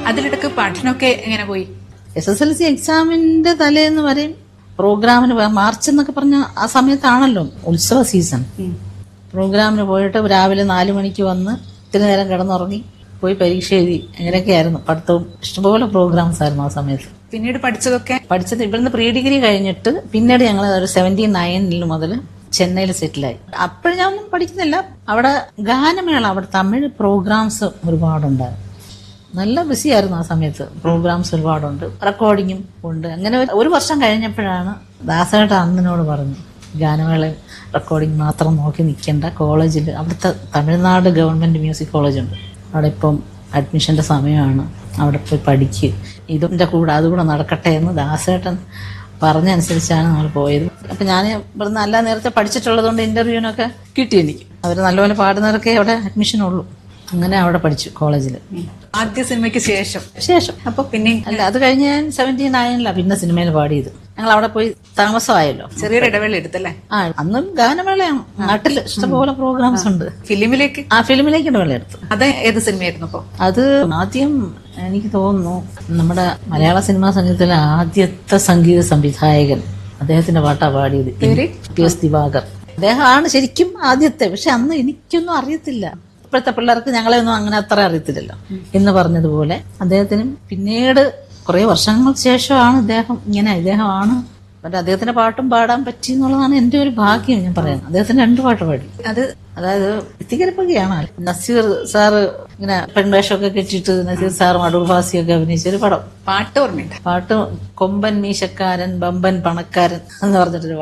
അതിലിടക്ക് പഠനമൊക്കെ എങ്ങനെ പോയി എസ് എസ് എൽ സി എക്സാമിന്റെ തലേന്ന് വരെയും പ്രോഗ്രാമിന് പോയ- മാർച്ച് എന്നൊക്കെ പറഞ്ഞ ആ സമയത്താണല്ലോ ഉത്സവ സീസൺ പ്രോഗ്രാമിന് പോയിട്ട് രാവിലെ നാലു മണിക്ക് വന്ന് ഇത്തിരി നേരം കിടന്നുറങ്ങി പോയി പരീക്ഷ എഴുതി അങ്ങനെയൊക്കെയായിരുന്നു പഠിത്തവും ഇഷ്ടംപോലെ പ്രോഗ്രാംസ് ആയിരുന്നു ആ സമയത്ത് പിന്നീട് പഠിച്ചതൊക്കെ പഠിച്ചത് ഇവിടുന്ന് പ്രീ ഡിഗ്രി കഴിഞ്ഞിട്ട് പിന്നീട് ഞങ്ങൾ ഒരു സെവൻറ്റി നയനിൽ മുതൽ ചെന്നൈയിൽ സെറ്റിലായി അപ്പോഴും ഞാൻ ഒന്നും പഠിക്കുന്നില്ല അവിടെ ഗാനമേള അവിടെ തമിഴ് പ്രോഗ്രാംസ് ഒരുപാടുണ്ടായിരുന്നു നല്ല ബിസി ആയിരുന്നു ആ സമയത്ത് പ്രോഗ്രാംസ് ഒരുപാടുണ്ട് റെക്കോർഡിങ്ങും ഉണ്ട് അങ്ങനെ ഒരു- ഒരു വർഷം കഴിഞ്ഞപ്പോഴാണ് ദാസേട്ട അന്നിനോട് പറഞ്ഞു ഗാനമേള റെക്കോർഡിംഗ് മാത്രം നോക്കി നിൽക്കേണ്ട കോളേജിൽ അവിടുത്തെ തമിഴ്നാട് ഗവൺമെന്റ് മ്യൂസിക് കോളേജ് ഉണ്ട് അവിടെ ഇപ്പം അഡ്മിഷന്റെ സമയമാണ് അവിടെ പോയി പഠിക്കുക ഇതിന്റെ കൂടെ അതുകൂടെ നടക്കട്ടെ എന്ന് ദാസേട്ടൻ പറഞ്ഞനുസരിച്ചാണ് നമ്മൾ പോയത് അപ്പൊ ഞാൻ ഇവിടുന്ന് അല്ല നേരത്തെ പഠിച്ചിട്ടുള്ളത് കൊണ്ട് ഇന്റർവ്യൂവിനൊക്കെ കിട്ടി എനിക്ക് അവർ നല്ലപോലെ പാടുന്നവരൊക്കെ അവിടെ അഡ്മിഷൻ ഉള്ളൂ അങ്ങനെ അവിടെ പഠിച്ചു കോളേജിൽ ആദ്യ സിനിമയ്ക്ക് ശേഷം ശേഷം അപ്പൊ പിന്നെ അല്ല അത് കഴിഞ്ഞ് ഞാൻ സെവൻറ്റി നയനിലാണ് പിന്നെ സിനിമയിൽ പാടിയത് ഞങ്ങൾ അവിടെ പോയി താമസമായല്ലോ ചെറിയൊരു ഇടവേള എടുത്തല്ലേ ആ അന്നും ഗാനമേളയാണ് നാട്ടിൽ ഇഷ്ടംപോലെ പ്രോഗ്രാംസ് ഉണ്ട് ഫിലിമിലേക്ക് ആ ഫിലിമിലേക്ക് ഇടവേള എടുത്തു അത് ഏത് സിനിമയായിരുന്നു അപ്പൊ അത് ആദ്യം എനിക്ക് തോന്നുന്നു നമ്മുടെ മലയാള സിനിമാ സംഗീതത്തിലെ ആദ്യത്തെ സംഗീത സംവിധായകൻ അദ്ദേഹത്തിന്റെ പാട്ടാ പാടിയത് ടി എസ് ദിവാകർ അദ്ദേഹമാണ് ശരിക്കും ആദ്യത്തെ പക്ഷെ അന്ന് എനിക്കൊന്നും അറിയത്തില്ല ഇപ്പോഴത്തെ പിള്ളേർക്ക് ഞങ്ങളെ ഒന്നും അങ്ങനെ അത്ര അറിയത്തില്ലല്ലോ എന്ന് പറഞ്ഞതുപോലെ അദ്ദേഹത്തിനും പിന്നീട് കുറെ വർഷങ്ങൾക്ക് ശേഷമാണ് ഇദ്ദേഹം ഇങ്ങനെ ഇദ്ദേഹമാണ് മറ്റേ അദ്ദേഹത്തിന്റെ പാട്ടും പാടാൻ പറ്റി എന്നുള്ളതാണ് എന്റെ ഒരു ഭാഗ്യം ഞാൻ പറയാം അദ്ദേഹത്തിന് രണ്ട് പാട്ട് പാടി അത് അതായത് എത്തിക്കരപ്പൊക്കെയാണ് നസീർ സാറ് ഇങ്ങനെ പെൺവേഷമൊക്കെ കെട്ടിയിട്ട് നസീർ സാറും അടൂർ ഭാസിയൊക്കെ അഭിനയിച്ച ഒരു പടം പാട്ട് ഓർമ്മയുണ്ട് പാട്ട് കൊമ്പൻ മീശക്കാരൻ ബമ്പൻ പണക്കാരൻ എന്ന് പറഞ്ഞിട്ടൊരു